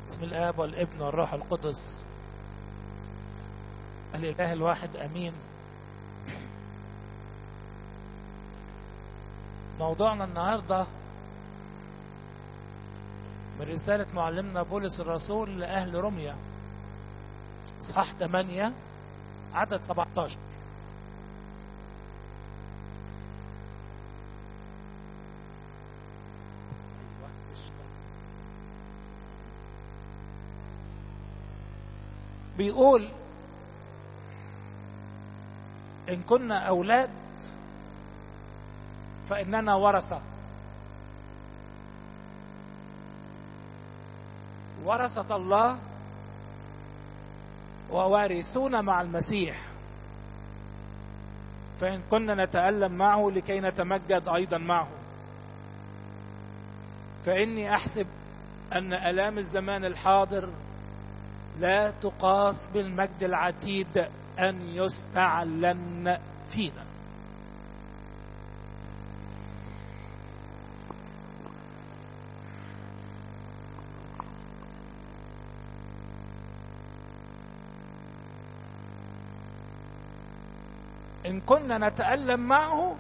بسم الآب والابن والروح القدس الإله الواحد أمين موضوعنا النهاردة من رسالة معلمنا بولس الرسول لأهل روميا إصحاح 8 عدد 17 بيقول إن كنا أولاد فإننا ورثة ورثة الله ووارثون مع المسيح فإن كنا نتألم معه لكي نتمجد أيضا معه فإني أحسب أن ألام الزمان الحاضر لا تقاس بالمجد العتيد أن يستعلن فينا إن كنا نتألم معه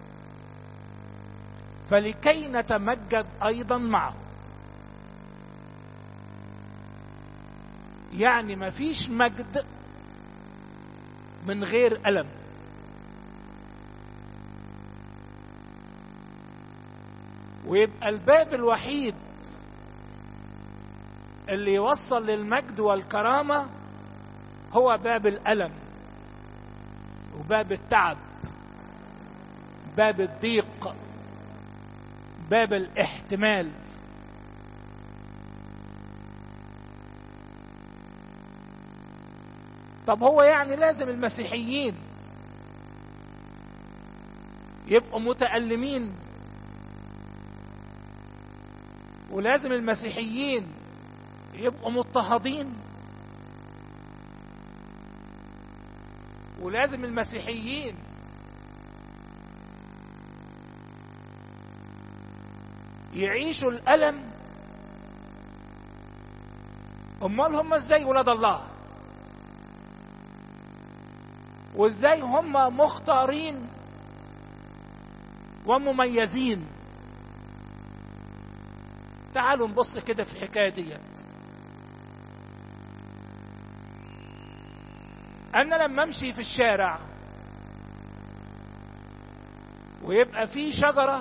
فلكي نتمجد أيضا معه يعني ما فيش مجد من غير ألم ويبقى الباب الوحيد اللي يوصل للمجد والكرامة هو باب الألم وباب التعب باب الضيق باب الاحتمال طب هو يعني لازم المسيحيين يبقوا متألمين ولازم المسيحيين يبقوا مضطهدين ولازم المسيحيين يعيشوا الألم أمال هم ازاي ولاد الله وازاي هم مختارين ومميزين تعالوا نبص كده في الحكايه ديت انا لما امشي في الشارع ويبقى في شجره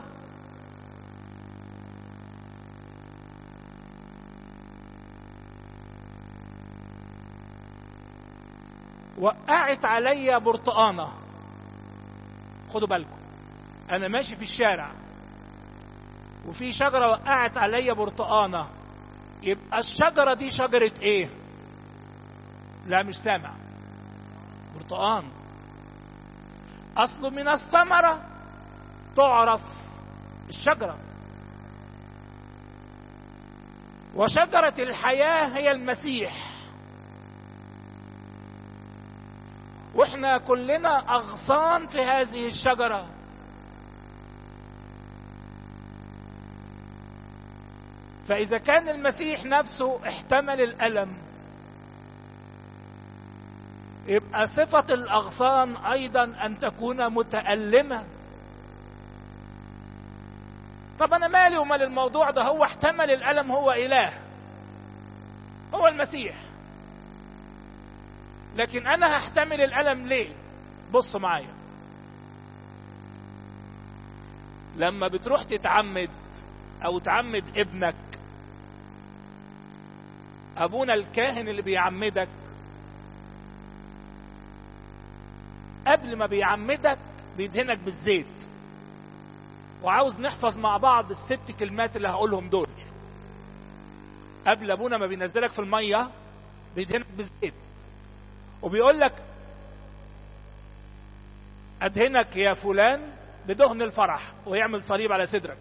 وقعت عليا برتقانه خدوا بالكم انا ماشي في الشارع وفي شجره وقعت عليا برتقانه يبقى الشجره دي شجره ايه لا مش سامع برتقان اصله من الثمره تعرف الشجره وشجره الحياه هي المسيح واحنا كلنا اغصان في هذه الشجره فاذا كان المسيح نفسه احتمل الالم يبقى صفه الاغصان ايضا ان تكون متالمه طب انا مالي ومال الموضوع ده هو احتمل الالم هو اله هو المسيح لكن انا هحتمل الالم ليه بصوا معايا لما بتروح تتعمد او تعمد ابنك ابونا الكاهن اللي بيعمدك قبل ما بيعمدك بيدهنك بالزيت وعاوز نحفظ مع بعض الست كلمات اللي هقولهم دول قبل ابونا ما بينزلك في الميه بيدهنك بالزيت وبيقول لك ادهنك يا فلان بدهن الفرح ويعمل صليب على صدرك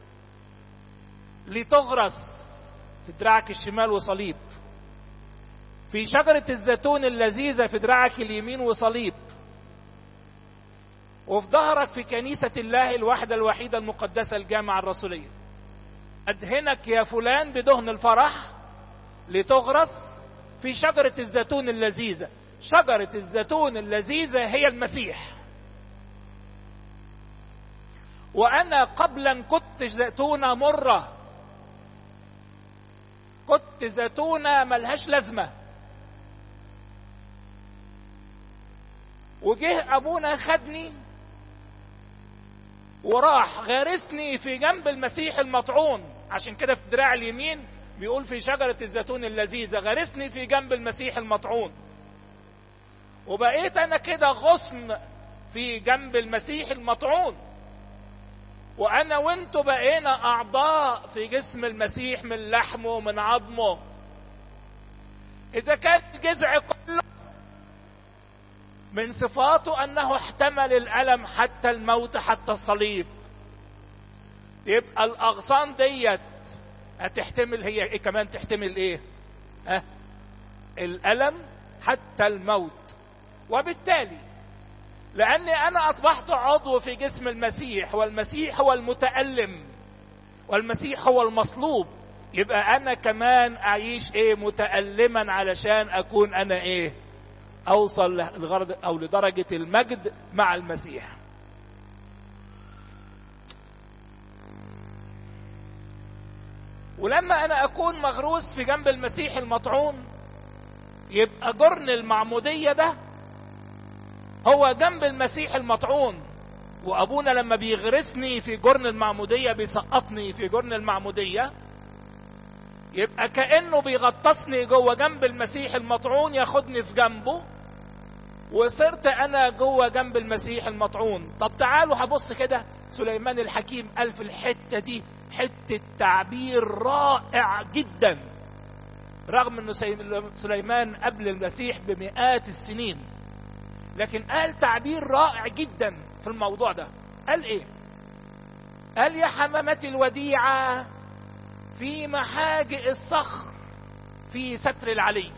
لتغرس في دراعك الشمال وصليب في شجرة الزيتون اللذيذة في دراعك اليمين وصليب وفي ظهرك في كنيسة الله الواحدة الوحيدة المقدسة الجامعة الرسولية أدهنك يا فلان بدهن الفرح لتغرس في شجرة الزيتون اللذيذة شجرة الزيتون اللذيذة هي المسيح وأنا قبلا كنت زيتونة مرة كنت زيتونة ملهاش لازمة وجه أبونا خدني وراح غارسني في جنب المسيح المطعون عشان كده في الدراع اليمين بيقول في شجرة الزيتون اللذيذة غارسني في جنب المسيح المطعون وبقيت أنا كده غصن في جنب المسيح المطعون وانا وانتوا بقينا اعضاء في جسم المسيح من لحمه ومن عظمه اذا كان الجذع كله من صفاته انه احتمل الالم حتى الموت حتى الصليب يبقى الاغصان ديت هتحتمل هي ايه كمان تحتمل ايه ها الالم حتى الموت وبالتالي لاني انا اصبحت عضو في جسم المسيح والمسيح هو المتالم والمسيح هو المصلوب يبقى انا كمان اعيش ايه متالما علشان اكون انا ايه اوصل لغرض او لدرجه المجد مع المسيح ولما انا اكون مغروس في جنب المسيح المطعون يبقى جرن المعموديه ده هو جنب المسيح المطعون وابونا لما بيغرسني في جرن المعمودية بيسقطني في جرن المعمودية يبقى كأنه بيغطسني جوه جنب المسيح المطعون ياخدني في جنبه وصرت انا جوه جنب المسيح المطعون طب تعالوا هبص كده سليمان الحكيم قال في الحتة دي حتة تعبير رائع جدا رغم انه سليمان قبل المسيح بمئات السنين لكن قال تعبير رائع جدا في الموضوع ده قال ايه قال يا حمامتي الوديعة في محاجئ الصخر في ستر العلي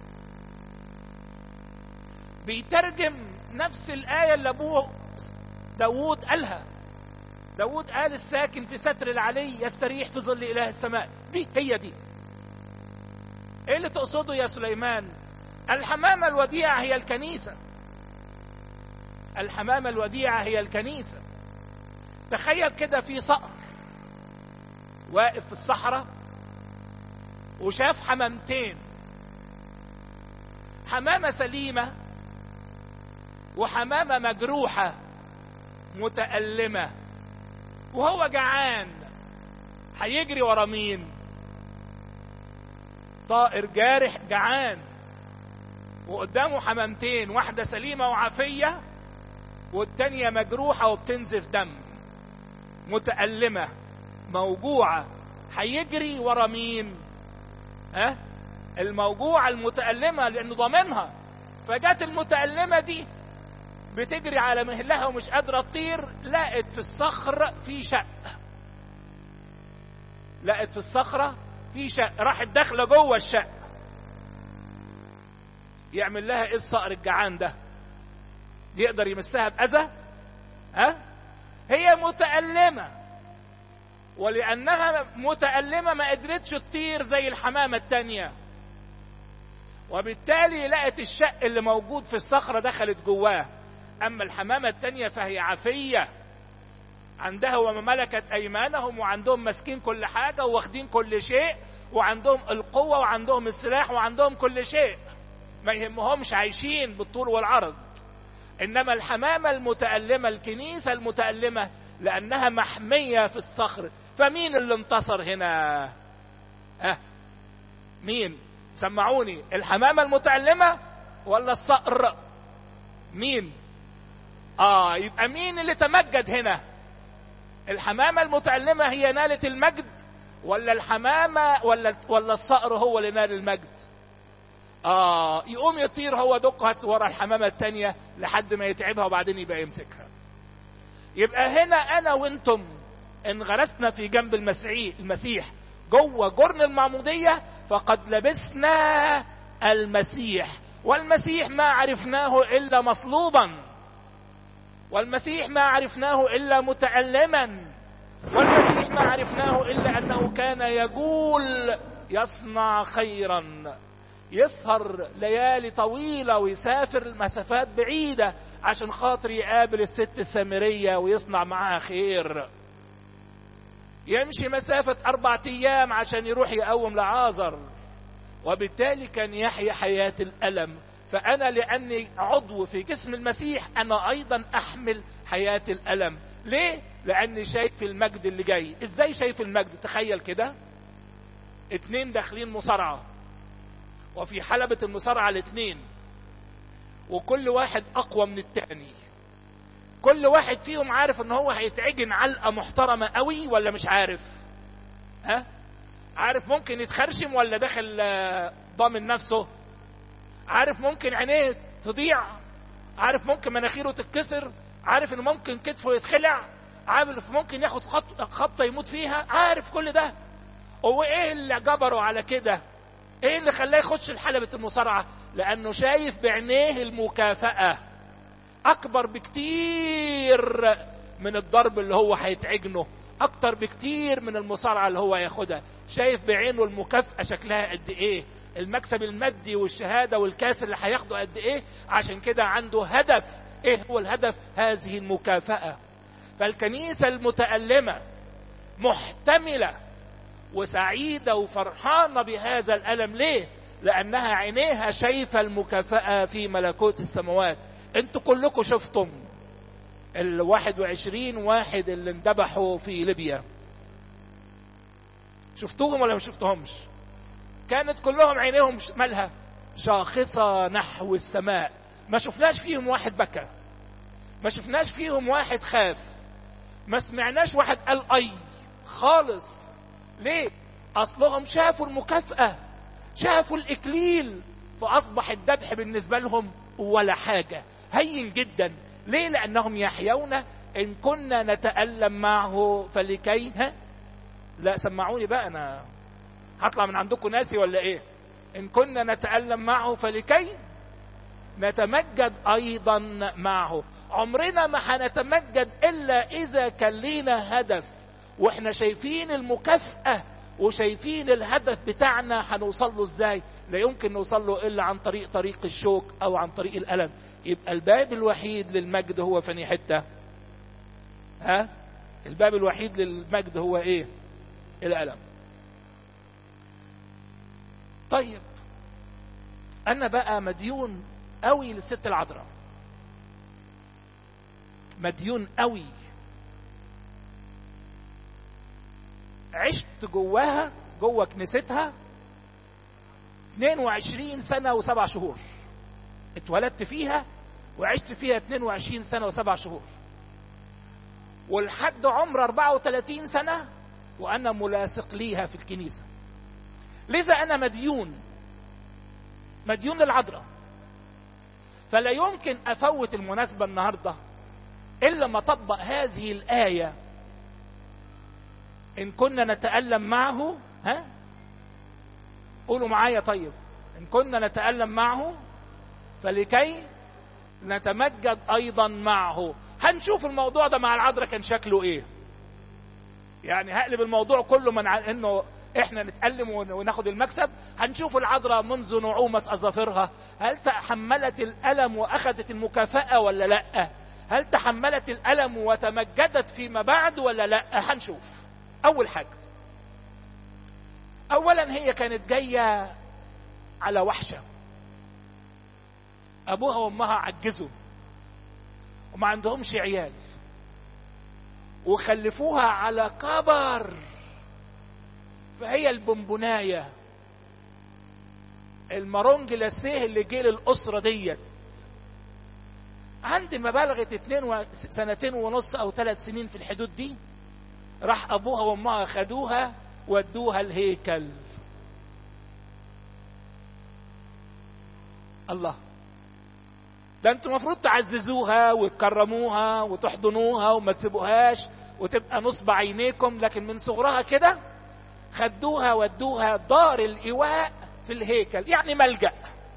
بيترجم نفس الآية اللي أبوه داود قالها داود قال الساكن في ستر العلي يستريح في ظل إله السماء دي هي دي ايه اللي تقصده يا سليمان الحمامة الوديعة هي الكنيسة الحمامة الوديعة هي الكنيسة تخيل كده في صقر واقف في الصحراء وشاف حمامتين حمامة سليمة وحمامة مجروحة متألمة وهو جعان هيجري ورا مين طائر جارح جعان وقدامه حمامتين واحدة سليمة وعافية والتانية مجروحة وبتنزف دم متألمة موجوعة هيجري ورا مين ها الموجوعة المتألمة لأنه ضامنها فجت المتألمة دي بتجري على مهلها ومش قادرة تطير لقت في الصخر في شق لقت في الصخرة في شق راحت داخلة جوه الشق يعمل لها ايه الصقر الجعان ده يقدر يمسها بأذى ها هي متألمة ولأنها متألمة ما قدرتش تطير زي الحمامة التانية وبالتالي لقت الشق اللي موجود في الصخرة دخلت جواه أما الحمامة التانية فهي عافية عندها وما ملكت أيمانهم وعندهم ماسكين كل حاجة واخدين كل شيء وعندهم القوة وعندهم السلاح وعندهم كل شيء ما يهمهمش عايشين بالطول والعرض إنما الحمامة المتألمة الكنيسة المتألمة لأنها محمية في الصخر فمين اللي انتصر هنا ها مين سمعوني الحمامة المتألمة ولا الصقر مين اه يبقى مين اللي تمجد هنا الحمامة المتألمة هي نالت المجد ولا الحمامة ولا ولا الصقر هو اللي نال المجد اه يقوم يطير هو دقة ورا الحمامة التانية لحد ما يتعبها وبعدين يبقى يمسكها يبقى هنا انا وانتم ان غرسنا في جنب المسيح المسيح جوه جرن المعمودية فقد لبسنا المسيح والمسيح ما عرفناه الا مصلوبا والمسيح ما عرفناه الا متألما والمسيح ما عرفناه الا انه كان يقول يصنع خيرا يسهر ليالي طويلة ويسافر مسافات بعيدة عشان خاطر يقابل الست السامرية ويصنع معاها خير يمشي مسافة أربعة أيام عشان يروح يقوم لعازر وبالتالي كان يحيا حياة الألم فأنا لأني عضو في جسم المسيح أنا أيضا أحمل حياة الألم ليه؟ لأني شايف المجد اللي جاي إزاي شايف المجد تخيل كده اتنين داخلين مصارعة وفي حلبة المصارعة الاتنين وكل واحد أقوى من التاني كل واحد فيهم عارف ان هو هيتعجن علقة محترمة قوي ولا مش عارف ها عارف ممكن يتخرشم ولا داخل ضامن نفسه عارف ممكن عينيه تضيع عارف ممكن مناخيره تتكسر عارف ان ممكن كتفه يتخلع عارف ممكن ياخد خط خبطه يموت فيها عارف كل ده هو ايه اللي جبره على كده ايه اللي خلاه يخش الحلبة المصارعة لانه شايف بعينيه المكافأة اكبر بكتير من الضرب اللي هو هيتعجنه اكتر بكتير من المصارعة اللي هو هياخدها شايف بعينه المكافأة شكلها قد ايه المكسب المادي والشهادة والكاس اللي هياخده قد ايه عشان كده عنده هدف ايه هو الهدف هذه المكافأة فالكنيسة المتألمة محتملة وسعيدة وفرحانة بهذا الألم ليه لأنها عينيها شايفة المكافأة في ملكوت السماوات انتوا كلكم شفتم الواحد وعشرين واحد اللي اندبحوا في ليبيا شفتوهم ولا ما شفتهمش كانت كلهم عينيهم مالها شاخصة نحو السماء ما شفناش فيهم واحد بكى ما شفناش فيهم واحد خاف ما سمعناش واحد قال اي خالص ليه اصلهم شافوا المكافأة شافوا الاكليل فاصبح الذبح بالنسبة لهم ولا حاجة هين جدا ليه لانهم يحيون ان كنا نتألم معه فلكي ها لا سمعوني بقى انا هطلع من عندكم ناسي ولا ايه ان كنا نتألم معه فلكي نتمجد ايضا معه عمرنا ما هنتمجد الا اذا كان لينا هدف واحنا شايفين المكافأة وشايفين الهدف بتاعنا هنوصل له ازاي لا يمكن نوصل له الا عن طريق طريق الشوك او عن طريق الالم يبقى الباب الوحيد للمجد هو فني حته ها الباب الوحيد للمجد هو ايه الالم طيب انا بقى مديون قوي للست العذراء مديون قوي عشت جواها جوه كنيستها 22 سنة وسبع شهور اتولدت فيها وعشت فيها 22 سنة وسبع شهور ولحد عمر 34 سنة وأنا ملاصق ليها في الكنيسة لذا أنا مديون مديون للعذراء فلا يمكن أفوت المناسبة النهاردة إلا ما طبق هذه الآية إن كنا نتألم معه ها قولوا معايا طيب إن كنا نتألم معه فلكي نتمجد أيضا معه هنشوف الموضوع ده مع العذراء كان شكله إيه يعني هقلب الموضوع كله من إنه إحنا نتألم وناخد المكسب هنشوف العذراء منذ نعومة أظافرها هل تحملت الألم وأخذت المكافأة ولا لأ هل تحملت الألم وتمجدت فيما بعد ولا لأ هنشوف أول حاجة أولا هي كانت جاية على وحشة أبوها وأمها عجزوا وما عندهمش عيال وخلفوها على كبر فهي البونبوناية المارونج لاسيه اللي جه للأسرة ديت عند ما بلغت اتنين و... سنتين ونص او ثلاث سنين في الحدود دي راح ابوها وامها خدوها ودوها الهيكل الله ده انتوا المفروض تعززوها وتكرموها وتحضنوها وما تسيبوهاش وتبقى نصب عينيكم لكن من صغرها كده خدوها ودوها دار الايواء في الهيكل يعني ملجأ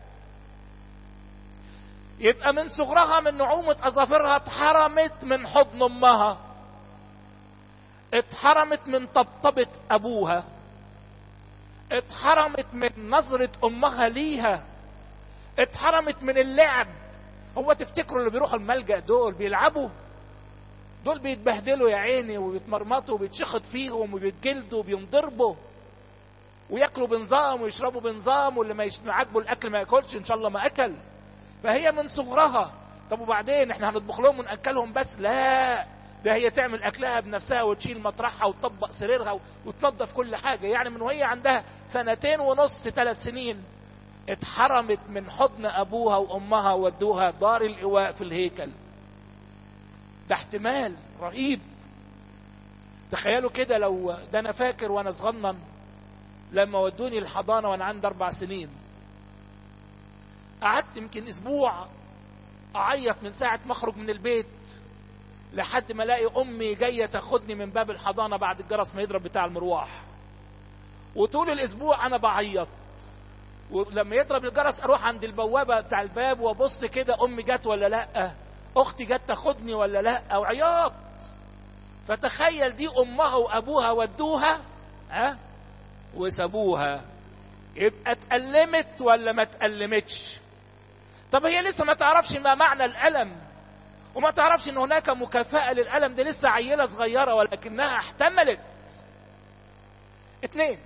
يبقى من صغرها من نعومة أظافرها اتحرمت من حضن أمها اتحرمت من طبطبة أبوها اتحرمت من نظرة امها ليها اتحرمت من اللعب هو تفتكروا اللي بيروحوا الملجأ دول بيلعبوا دول بيتبهدلوا يا عيني وبيتمرمطوا وبيتشخط فيهم وبيتجلدوا وبينضربوا وياكلوا بنظام ويشربوا بنظام واللي ما يش- عاجبه الاكل ما ياكلش ان شاء الله ما اكل فهي من صغرها طب وبعدين احنا هنطبخ لهم وناكلهم بس لا ده هي تعمل اكلها بنفسها وتشيل مطرحها وتطبق سريرها وتنظف كل حاجه يعني من وهي عندها سنتين ونص ثلاث سنين اتحرمت من حضن ابوها وامها ودوها دار الايواء في الهيكل ده احتمال رهيب تخيلوا كده لو ده انا فاكر وانا صغنن لما ودوني الحضانه وانا عندي اربع سنين قعدت يمكن اسبوع اعيط من ساعه ما اخرج من البيت لحد ما الاقي امي جايه تاخدني من باب الحضانه بعد الجرس ما يضرب بتاع المروح وطول الاسبوع انا بعيط ولما يضرب الجرس اروح عند البوابه بتاع الباب وابص كده امي جت ولا لا اختي جت تاخدني ولا لا وعياط فتخيل دي امها وابوها ودوها ها وسابوها يبقى اتألمت ولا ما اتألمتش طب هي لسه ما تعرفش ما معنى الألم وما تعرفش ان هناك مكافأة للألم دي لسه عيلة صغيرة ولكنها احتملت اتنين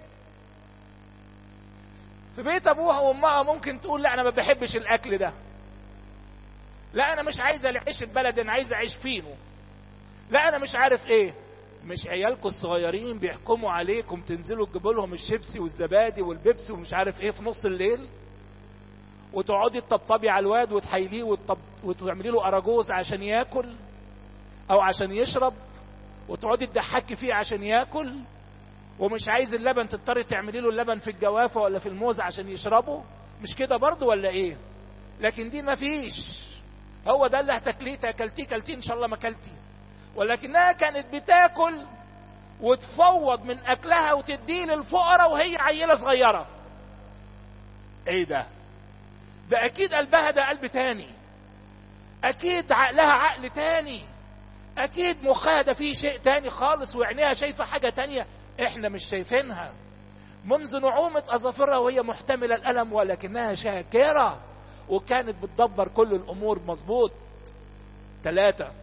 في بيت ابوها وامها ممكن تقول لا انا ما بحبش الاكل ده لا انا مش عايزه العيش البلد انا عايزه اعيش فينه لا انا مش عارف ايه مش عيالكم الصغيرين بيحكموا عليكم تنزلوا تجيبوا لهم الشيبسي والزبادي والبيبسي ومش عارف ايه في نص الليل وتقعدي تطبطبي على الواد وتحيليه وتطب... وتعملي له اراجوز عشان ياكل او عشان يشرب وتقعدي تضحكي فيه عشان ياكل ومش عايز اللبن تضطري تعملي له اللبن في الجوافه ولا في الموز عشان يشربه مش كده برضه ولا ايه لكن دي مفيش هو ده اللي هتاكليه تاكلتيه كلتيه ان شاء الله ما كلتيه ولكنها كانت بتاكل وتفوض من اكلها وتديه للفقراء وهي عيله صغيره ايه ده ده اكيد قلبها ده قلب تاني اكيد عقلها عقل تاني اكيد مخها ده فيه شيء تاني خالص وعينيها شايفه حاجه تانيه احنا مش شايفينها منذ نعومة أظافرها وهي محتملة الألم ولكنها شاكرة وكانت بتدبر كل الأمور مظبوط ثلاثة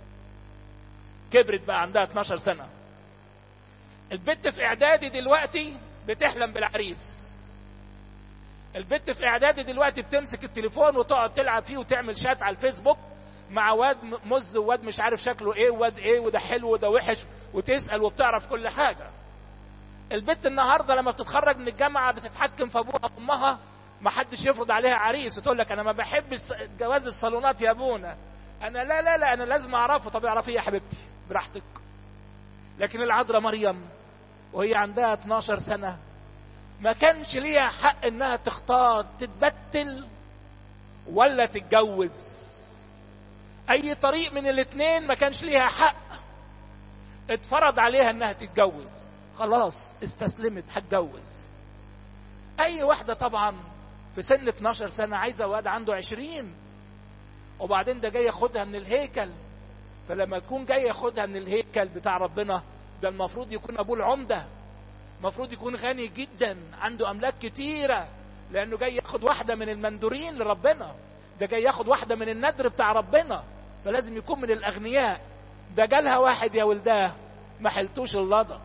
كبرت بقى عندها 12 سنة البت في إعدادي دلوقتي بتحلم بالعريس البت في إعدادي دلوقتي بتمسك التليفون وتقعد تلعب فيه وتعمل شات على الفيسبوك مع واد مز وواد مش عارف شكله ايه وواد ايه وده حلو وده وحش وتسأل وبتعرف كل حاجة البت النهارده لما بتتخرج من الجامعه بتتحكم في ابوها وامها ما حدش يفرض عليها عريس تقول لك انا ما بحبش جواز الصالونات يا ابونا انا لا لا لا انا لازم اعرفه طب اعرفيه يا حبيبتي براحتك لكن العذراء مريم وهي عندها 12 سنه ما كانش ليها حق انها تختار تتبتل ولا تتجوز اي طريق من الاثنين ما كانش ليها حق اتفرض عليها انها تتجوز خلاص استسلمت هتجوز اي واحده طبعا في سن 12 سنه عايزه واد عنده 20 وبعدين ده جاي ياخدها من الهيكل فلما يكون جاي ياخدها من الهيكل بتاع ربنا ده المفروض يكون ابوه العمده المفروض يكون غني جدا عنده املاك كتيره لانه جاي ياخد واحده من المندورين لربنا ده جاي ياخد واحده من الندر بتاع ربنا فلازم يكون من الاغنياء ده جالها واحد يا ولداه ما حلتوش اللضا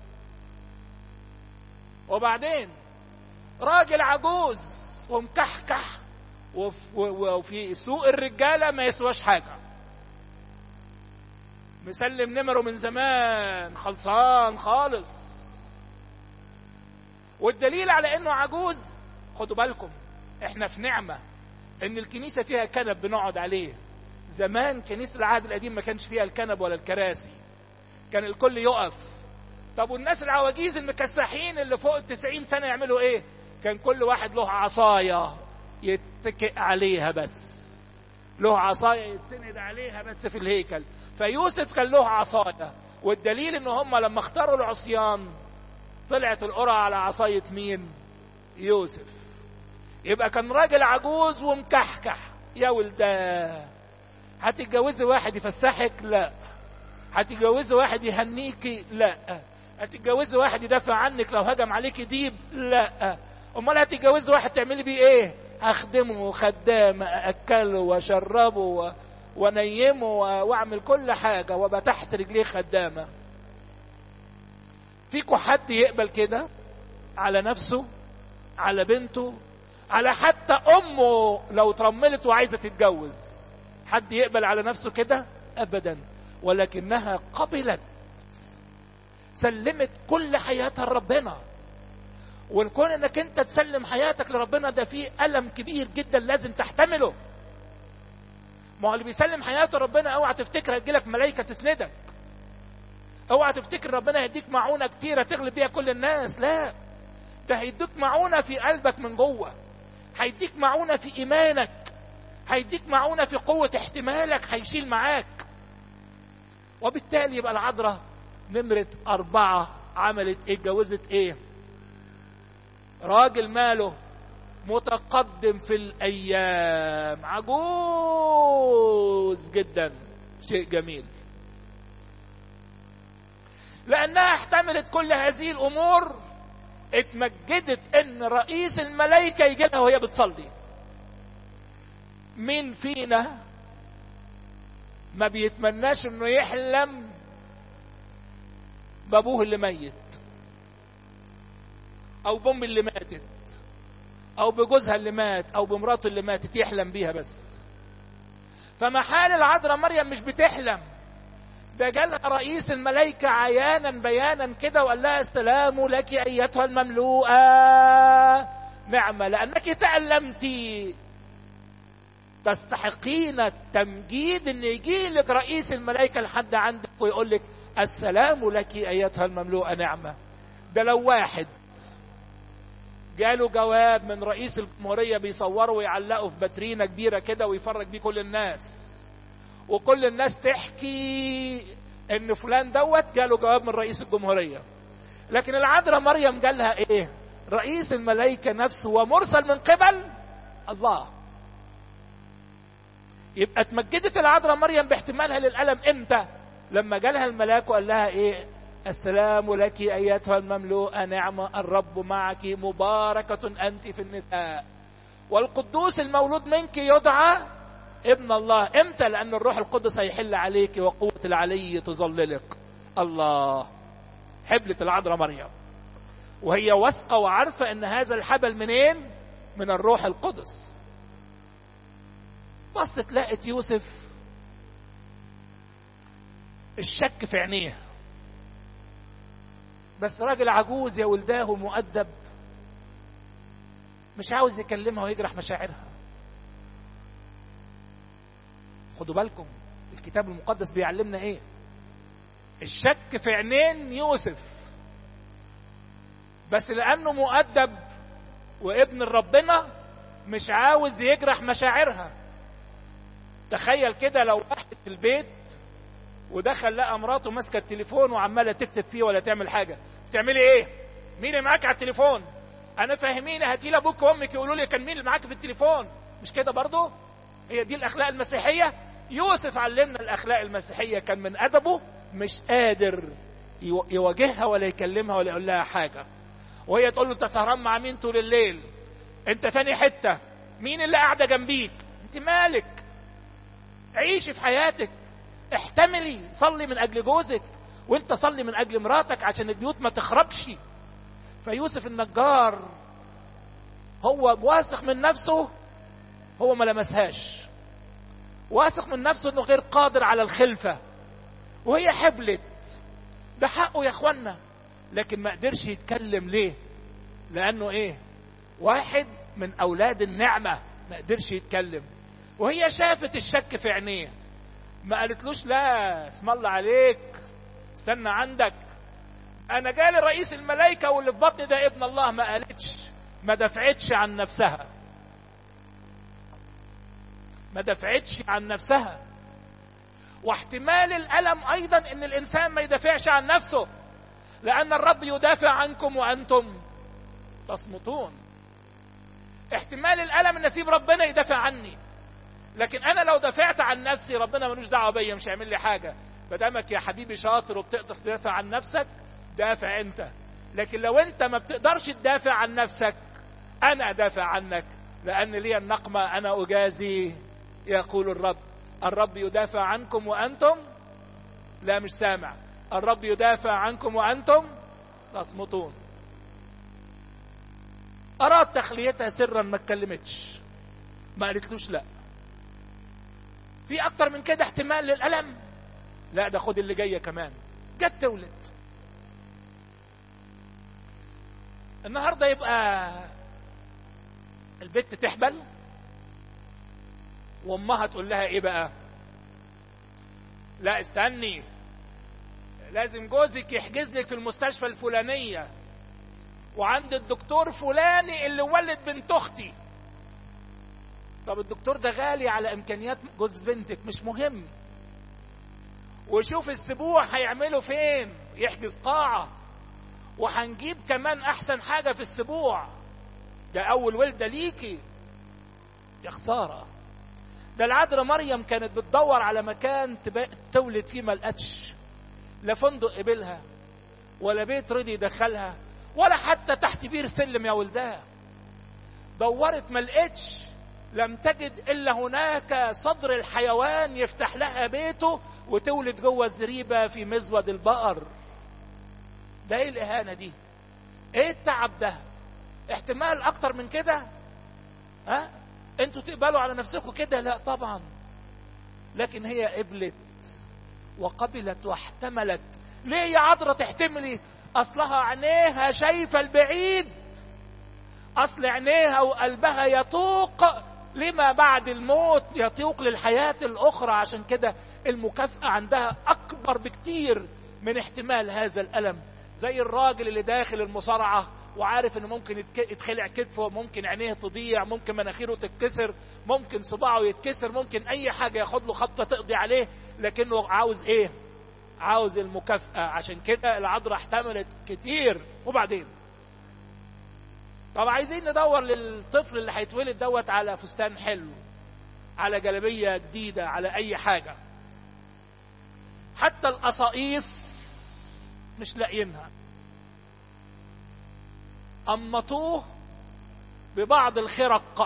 وبعدين راجل عجوز ومكحكح وفي سوق الرجاله ما يسواش حاجه مسلم نمره من زمان خلصان خالص والدليل على انه عجوز خدوا بالكم احنا في نعمه ان الكنيسه فيها كنب بنقعد عليه زمان كنيسه العهد القديم ما كانش فيها الكنب ولا الكراسي كان الكل يقف طب والناس العواجيز المكسحين اللي فوق التسعين سنة يعملوا ايه كان كل واحد له عصاية يتكئ عليها بس له عصاية يتسند عليها بس في الهيكل فيوسف كان له عصاية والدليل ان هم لما اختاروا العصيان طلعت القرعة على عصاية مين يوسف يبقى كان راجل عجوز ومكحكح يا ولداه هتتجوزي واحد يفسحك لا هتتجوزي واحد يهنيكي لا هتتجوزي واحد يدافع عنك لو هجم عليك ديب لا امال هتتجوزي واحد تعملي بيه ايه اخدمه خدامه اكله واشربه و... ونيمه و... واعمل كل حاجه وابقى تحت رجليه خدامه فيكوا حد يقبل كده على نفسه على بنته على حتى امه لو ترملت وعايزه تتجوز حد يقبل على نفسه كده ابدا ولكنها قبلت سلمت كل حياتها لربنا والكون انك انت تسلم حياتك لربنا ده فيه الم كبير جدا لازم تحتمله ما هو اللي بيسلم حياته لربنا اوعى تفتكر هتجيلك ملائكه تسندك اوعى تفتكر ربنا هيديك معونه كتيره تغلب بيها كل الناس لا ده هيديك معونه في قلبك من جوه هيديك معونه في ايمانك هيديك معونه في قوه احتمالك هيشيل معاك وبالتالي يبقى العذراء نمرة أربعة عملت إيه اتجوزت إيه راجل ماله متقدم في الأيام عجوز جدا شيء جميل لأنها احتملت كل هذه الأمور اتمجدت ان رئيس الملائكة يجي لها وهي بتصلي مين فينا ما بيتمناش انه يحلم بابوه اللي ميت او بام اللي ماتت او بجوزها اللي مات او بمراته اللي ماتت يحلم بيها بس فمحال العذراء مريم مش بتحلم ده جالها رئيس الملائكة عيانا بيانا كده وقال لها السلام لك أيتها المملوءة نعمة لأنك تألمتي تستحقين التمجيد ان يجي لك رئيس الملائكة لحد عندك ويقول لك السلام لك ايتها المملوءة نعمة ده لو واحد جاله جواب من رئيس الجمهورية بيصوره ويعلقه في باترينة كبيرة كده ويفرج بيه كل الناس وكل الناس تحكي ان فلان دوت جاله جواب من رئيس الجمهورية لكن العذراء مريم جالها ايه رئيس الملائكة نفسه ومرسل من قبل الله يبقى اتمجدت العذراء مريم باحتمالها للألم امتى لما جالها الملاك وقال لها ايه السلام لك ايتها المملوءة نعمة الرب معك مباركة انت في النساء والقدوس المولود منك يدعى ابن الله امتى لان الروح القدس هيحل عليك وقوة العلي تظللك الله حبلة العذراء مريم وهي واثقة وعارفة ان هذا الحبل منين من الروح القدس بصت لقت يوسف الشك في عينيه بس راجل عجوز يا ولداه مؤدب مش عاوز يكلمها ويجرح مشاعرها خدوا بالكم الكتاب المقدس بيعلمنا ايه الشك في عينين يوسف بس لانه مؤدب وابن ربنا مش عاوز يجرح مشاعرها تخيل كده لو واحد في البيت ودخل لقى مراته ماسكه التليفون وعماله تكتب فيه ولا تعمل حاجه بتعملي ايه مين اللي معاك على التليفون انا فاهميني هاتي لي ابوك وامك يقولوا لي كان مين اللي معاك في التليفون مش كده برضه هي دي الاخلاق المسيحيه يوسف علمنا الاخلاق المسيحيه كان من ادبه مش قادر يواجهها ولا يكلمها ولا يقول لها حاجه وهي تقول له انت سهران مع مين طول الليل انت فاني حته مين اللي قاعده جنبيك انت مالك عيشي في حياتك احتملي صلي من اجل جوزك وانت صلي من اجل مراتك عشان البيوت ما تخربش فيوسف النجار هو واثق من نفسه هو ما لمسهاش واثق من نفسه انه غير قادر على الخلفه وهي حبلت ده حقه يا اخوانا لكن ما قدرش يتكلم ليه لانه ايه واحد من اولاد النعمه ما قدرش يتكلم وهي شافت الشك في عينيه ما قالتلوش لا اسم الله عليك استنى عندك انا جالي رئيس الملائكه واللي في بطني ده ابن الله ما قالتش ما دفعتش عن نفسها ما دفعتش عن نفسها واحتمال الالم ايضا ان الانسان ما يدافعش عن نفسه لان الرب يدافع عنكم وانتم تصمتون احتمال الالم ان اسيب ربنا يدافع عني لكن انا لو دافعت عن نفسي ربنا ملوش دعوه بيا مش هيعمل لي حاجه بدامك يا حبيبي شاطر وبتقدر تدافع عن نفسك دافع انت لكن لو انت ما بتقدرش تدافع عن نفسك انا ادافع عنك لان لي النقمة انا اجازي يقول الرب الرب يدافع عنكم وانتم لا مش سامع الرب يدافع عنكم وانتم تصمتون اراد تخليتها سرا ما اتكلمتش ما قالتلوش لا في اكتر من كده احتمال للالم لا ده خد اللي جايه كمان جت تولد النهارده يبقى البت تحبل وامها تقول لها ايه بقى لا استني لازم جوزك يحجز لك في المستشفى الفلانيه وعند الدكتور فلاني اللي ولد بنت اختي طب الدكتور ده غالي على امكانيات جوز بنتك مش مهم وشوف السبوع هيعمله فين يحجز قاعة وهنجيب كمان احسن حاجة في السبوع ده اول ولدة ليكي يا خسارة ده العذراء مريم كانت بتدور على مكان تولد فيه ما لقتش لا فندق قبلها ولا بيت رضي يدخلها ولا حتى تحت بير سلم يا ولداه دورت ما لقتش لم تجد الا هناك صدر الحيوان يفتح لها بيته وتولد جوه الزريبه في مزود البقر ده ايه الاهانه دي ايه التعب ده احتمال اكتر من كده ها انتوا تقبلوا على نفسكم كده لا طبعا لكن هي قبلت وقبلت واحتملت ليه يا عذرة تحتملي اصلها عينيها شايفه البعيد اصل عينيها وقلبها يطوق لما بعد الموت يطوق للحياة الأخرى عشان كده المكافأة عندها أكبر بكتير من احتمال هذا الألم زي الراجل اللي داخل المصارعة وعارف انه ممكن يتخلع كتفه ممكن عينيه تضيع ممكن مناخيره تتكسر ممكن صباعه يتكسر ممكن اي حاجة ياخد له خبطة تقضي عليه لكنه عاوز ايه عاوز المكافأة عشان كده العذراء احتملت كتير وبعدين طب عايزين ندور للطفل اللي هيتولد دوت على فستان حلو على جلبية جديدة على أي حاجة حتى القصاقيص مش لاقيينها أمطوه ببعض الخرق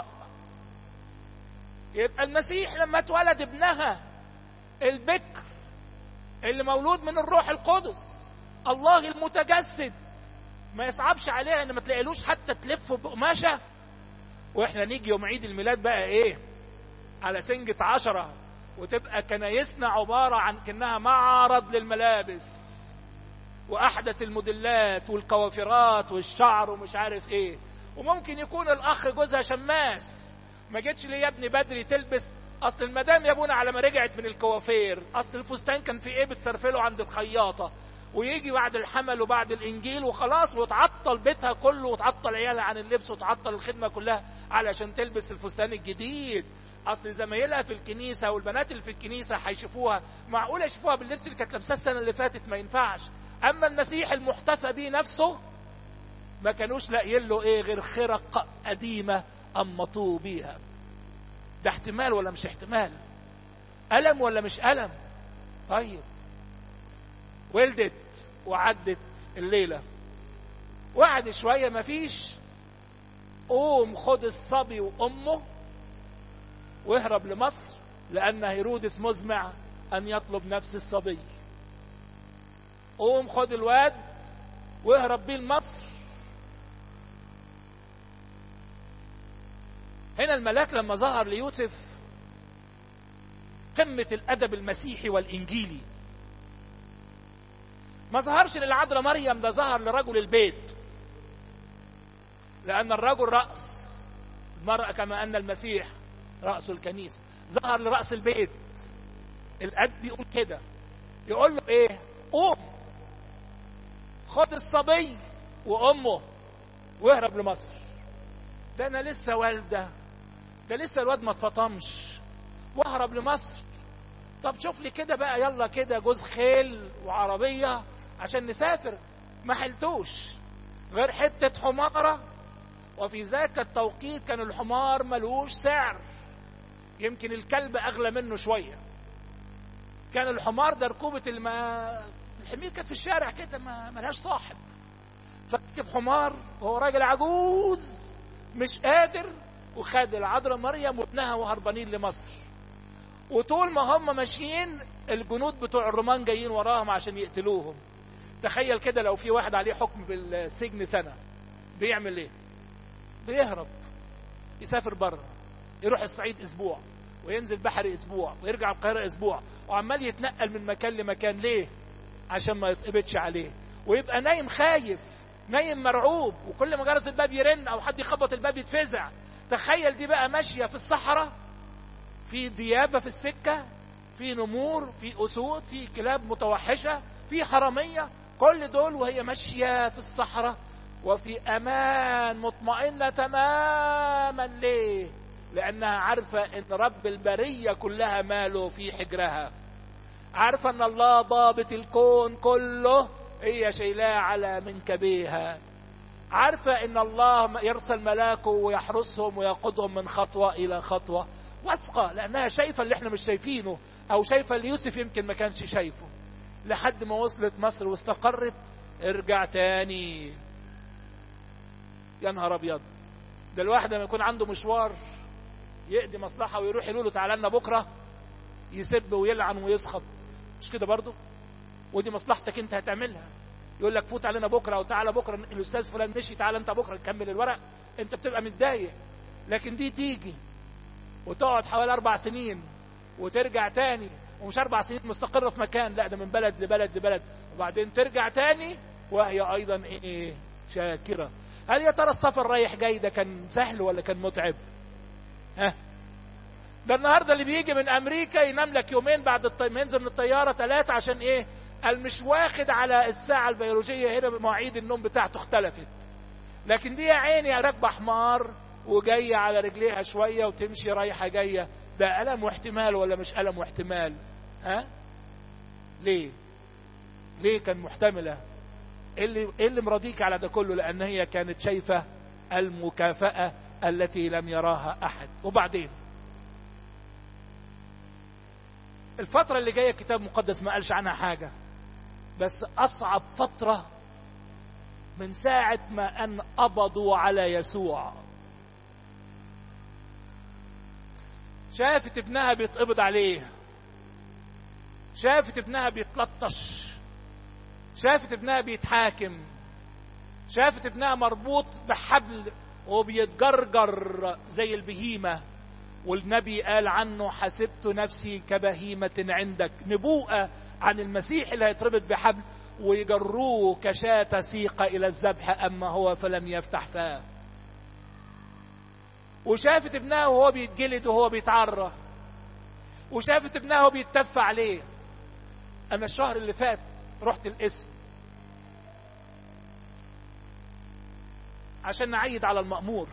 يبقى المسيح لما اتولد ابنها البكر اللي مولود من الروح القدس الله المتجسد ما يصعبش عليها ان ما تلاقيلوش حتى تلفه بقماشه واحنا نيجي يوم عيد الميلاد بقى ايه على سنجة عشرة وتبقى كنايسنا عبارة عن كأنها معرض للملابس وأحدث الموديلات والكوافرات والشعر ومش عارف إيه وممكن يكون الأخ جوزها شماس ما جتش ليه يا ابني بدري تلبس أصل المدام يا ابونا على ما رجعت من الكوافير أصل الفستان كان في إيه بتسرفله عند الخياطة ويجي بعد الحمل وبعد الانجيل وخلاص وتعطل بيتها كله وتعطل عيالها عن اللبس وتعطل الخدمه كلها علشان تلبس الفستان الجديد اصل زمايلها في الكنيسه والبنات اللي في الكنيسه هيشوفوها معقول يشوفوها باللبس اللي كانت لابساه السنه اللي فاتت ما ينفعش اما المسيح المحتفى به نفسه ما كانوش لاقيين له ايه غير خرق قديمه امطوه بيها ده احتمال ولا مش احتمال الم ولا مش الم طيب ولدت وعدت الليلة وقعد شوية مفيش قوم خد الصبي وأمه واهرب لمصر لأن هيرودس مزمع أن يطلب نفس الصبي قوم خد الواد واهرب بيه لمصر هنا الملاك لما ظهر ليوسف قمة الأدب المسيحي والإنجيلي ما ظهرش للعذراء مريم ده ظهر لرجل البيت لأن الرجل رأس المرأة كما أن المسيح رأس الكنيسة ظهر لرأس البيت الأب بيقول كده يقول له إيه قوم خد الصبي وأمه واهرب لمصر ده أنا لسه والدة ده لسه الواد ما اتفطمش واهرب لمصر طب شوف لي كده بقى يلا كده جوز خيل وعربية عشان نسافر ما حلتوش غير حتة حمارة وفي ذاك التوقيت كان الحمار ملوش سعر يمكن الكلب أغلى منه شوية كان الحمار ده ركوبة الم... الحمير كانت في الشارع كده ما ملهاش صاحب فركب حمار وهو راجل عجوز مش قادر وخد العذراء مريم وابنها وهربانين لمصر وطول ما هم ماشيين الجنود بتوع الرومان جايين وراهم عشان يقتلوهم تخيل كده لو في واحد عليه حكم بالسجن سنة بيعمل ايه بيهرب يسافر بره يروح الصعيد اسبوع وينزل بحري اسبوع ويرجع القاهرة اسبوع وعمال يتنقل من مكان لمكان ليه عشان ما يتقبضش عليه ويبقى نايم خايف نايم مرعوب وكل ما جرس الباب يرن او حد يخبط الباب يتفزع تخيل دي بقى ماشية في الصحراء في ديابة في السكة في نمور في أسود في كلاب متوحشة في حرامية كل دول وهي ماشية في الصحراء وفي أمان مطمئنة تماما ليه لأنها عارفة أن رب البرية كلها ماله في حجرها عارفة أن الله ضابط الكون كله هي شايلاه على منكبيها عارفة ان الله يرسل ملاكه ويحرسهم ويقودهم من خطوة الى خطوة واثقة لانها شايفة اللي احنا مش شايفينه او شايفة اللي يوسف يمكن ما كانش شايفه لحد ما وصلت مصر واستقرت ارجع تاني يا نهار ابيض ده الواحد لما يكون عنده مشوار يقضي مصلحة ويروح يقول له تعالى لنا بكرة يسب ويلعن ويسخط مش كده برضه ودي مصلحتك انت هتعملها يقول لك فوت علينا بكره او تعالى بكره الاستاذ فلان مشي تعالى انت بكره نكمل الورق انت بتبقى متضايق لكن دي تيجي وتقعد حوالي اربع سنين وترجع تاني ومش اربع سنين مستقره في مكان لا ده من بلد لبلد لبلد وبعدين ترجع تاني وهي ايضا ايه شاكره هل يا ترى السفر رايح جاي ده كان سهل ولا كان متعب ها ده النهارده اللي بيجي من امريكا ينام لك يومين بعد الط... ينزل من الطياره ثلاثه عشان ايه قال مش واخد على الساعة البيولوجية هنا مواعيد النوم بتاعته اختلفت لكن دي يا عيني راكبة حمار وجاية على رجليها شوية وتمشي رايحة جاية ده ألم واحتمال ولا مش ألم واحتمال ها ليه ليه كان محتملة ايه اللي, إيه اللي مرضيك على ده كله لأن هي كانت شايفة المكافأة التي لم يراها أحد وبعدين الفترة اللي جاية الكتاب المقدس ما قالش عنها حاجة بس أصعب فترة من ساعة ما أن قبضوا على يسوع شافت ابنها بيتقبض عليه شافت ابنها بيتلطش شافت ابنها بيتحاكم شافت ابنها مربوط بحبل وبيتجرجر زي البهيمة والنبي قال عنه حسبت نفسي كبهيمة عندك نبوءة عن المسيح اللي هيتربط بحبل ويجروه كشاة سيق إلى الذبح أما هو فلم يفتح فاه وشافت ابنها وهو بيتجلد وهو بيتعرى وشافت ابنها وهو بيتف عليه أنا الشهر اللي فات رحت القسم عشان نعيد على المأمور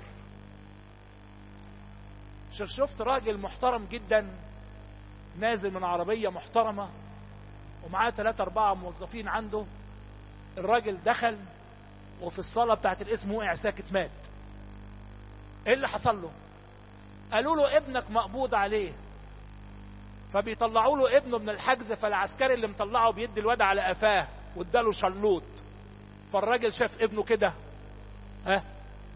شفت راجل محترم جدا نازل من عربية محترمة ومعاه ثلاثة أربعة موظفين عنده الراجل دخل وفي الصالة بتاعت الاسم وقع ساكت مات ايه اللي حصل له قالوا له ابنك مقبوض عليه فبيطلعوا له ابنه من الحجز فالعسكري اللي مطلعه بيدي الواد على قفاه واداله شلوط فالراجل شاف ابنه كده ها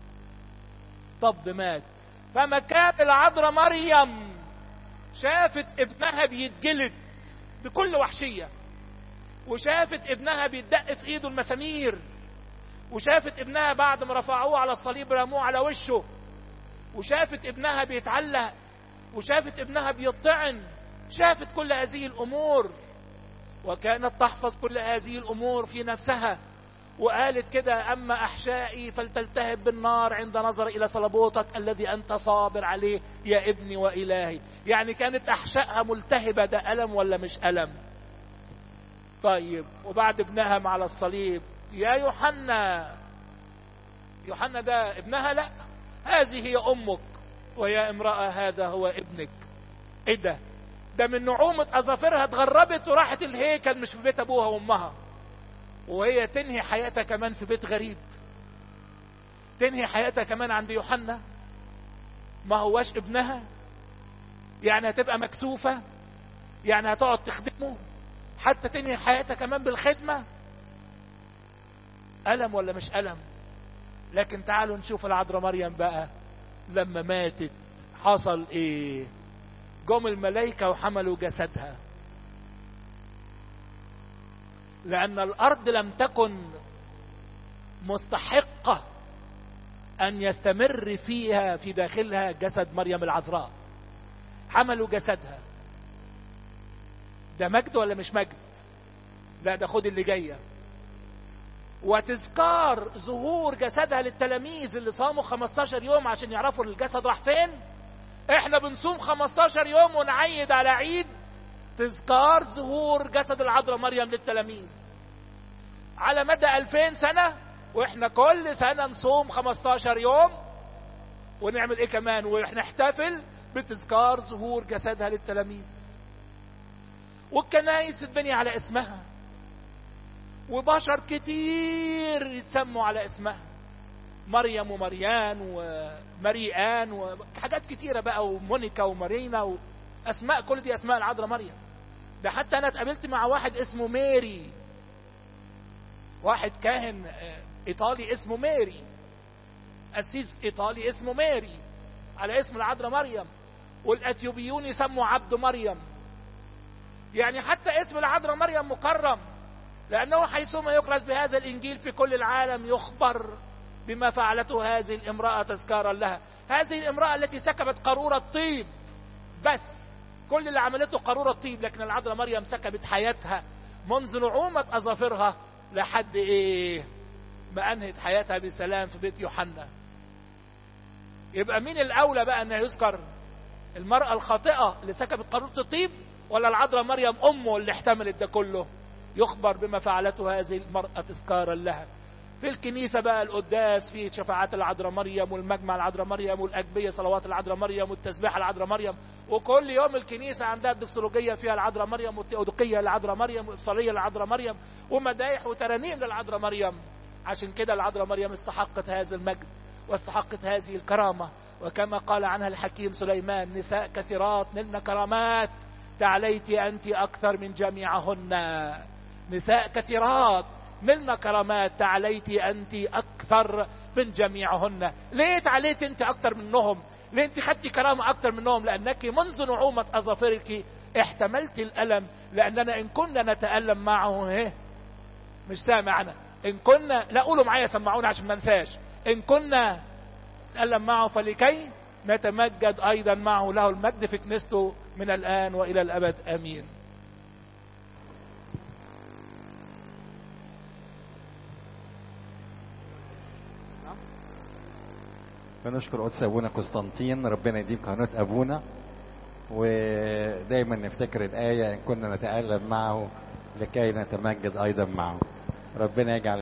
طب مات فمكان العذراء مريم شافت ابنها بيتجلد بكل وحشية وشافت ابنها بيتدق في ايده المسامير وشافت ابنها بعد ما رفعوه على الصليب رموه على وشه وشافت ابنها بيتعلق وشافت ابنها بيطعن شافت كل هذه الامور وكانت تحفظ كل هذه الامور في نفسها وقالت كده أما أحشائي فلتلتهب بالنار عند نظر إلى صلبوتك الذي أنت صابر عليه يا ابني وإلهي يعني كانت أحشائها ملتهبة ده ألم ولا مش ألم طيب وبعد ابنها على الصليب يا يوحنا يوحنا ده ابنها لا هذه هي أمك ويا امرأة هذا هو ابنك ايه ده ده من نعومة أظافرها اتغربت وراحت الهيكل مش في بيت أبوها وأمها وهي تنهي حياتها كمان في بيت غريب تنهي حياتها كمان عند يوحنا ما هواش ابنها يعني هتبقى مكسوفة يعني هتقعد تخدمه حتى تنهي حياتها كمان بالخدمة ألم ولا مش ألم لكن تعالوا نشوف العذراء مريم بقى لما ماتت حصل ايه جم الملائكة وحملوا جسدها لأن الأرض لم تكن مستحقة أن يستمر فيها في داخلها جسد مريم العذراء حملوا جسدها ده مجد ولا مش مجد لا ده خد اللي جايه وتذكار ظهور جسدها للتلاميذ اللي صاموا 15 يوم عشان يعرفوا الجسد راح فين احنا بنصوم 15 يوم ونعيد على عيد تذكار ظهور جسد العذراء مريم للتلاميذ على مدى 2000 سنة واحنا كل سنة نصوم 15 يوم ونعمل ايه كمان ونحتفل بتذكار ظهور جسدها للتلاميذ والكنائس تتبني على اسمها وبشر كتير يتسموا على اسمها مريم ومريان ومريان وحاجات كتيرة بقى ومونيكا ومارينا وأسماء كل دي أسماء العذراء مريم ده حتى أنا اتقابلت مع واحد اسمه ميري واحد كاهن إيطالي اسمه ميري أسيس إيطالي اسمه ميري على اسم العذراء مريم والأثيوبيون يسموا عبد مريم يعني حتى اسم العذراء مريم مكرم لأنه حيثما يكرز بهذا الإنجيل في كل العالم يخبر بما فعلته هذه الامرأة تذكارا لها هذه الامرأة التي سكبت قارورة طيب بس كل اللي عملته قارورة طيب لكن العذراء مريم سكبت حياتها منذ نعومة أظافرها لحد إيه ما أنهت حياتها بسلام في بيت يوحنا يبقى مين الأولى بقى أن يذكر المرأة الخاطئة اللي سكبت قارورة الطيب ولا العذراء مريم أمه اللي احتملت ده كله يخبر بما فعلته هذه المرأة تذكارا لها في الكنيسة بقى القداس في شفاعات العذراء مريم والمجمع العذراء مريم والأجبية صلوات العذراء مريم والتسبيح العذراء مريم وكل يوم الكنيسة عندها الدكسولوجية فيها العذراء مريم والتيودقية للعذراء مريم والإبصارية للعذراء مريم ومدايح وترانيم للعذراء مريم عشان كده العذراء مريم استحقت هذا المجد واستحقت هذه الكرامة وكما قال عنها الحكيم سليمان نساء كثيرات نلن كرامات تعليت أنت أكثر من جميعهن نساء كثيرات نلن كرامات تعليت أنت أكثر من جميعهن ليه تعليت أنت أكثر منهم ليه أنت خدتي كرامة أكثر منهم لأنك منذ نعومة أظافرك احتملت الألم لأننا إن كنا نتألم معه هه مش سامعنا إن كنا لا قولوا معايا سمعونا عشان ما انساش إن كنا نتألم معه فلكي نتمجد أيضا معه له المجد في كنيسته من الآن وإلى الأبد آمين بنشكر قدس ابونا قسطنطين ربنا يديم قناه ابونا ودايما نفتكر الايه ان كنا نتالم معه لكي نتمجد ايضا معه ربنا يجعل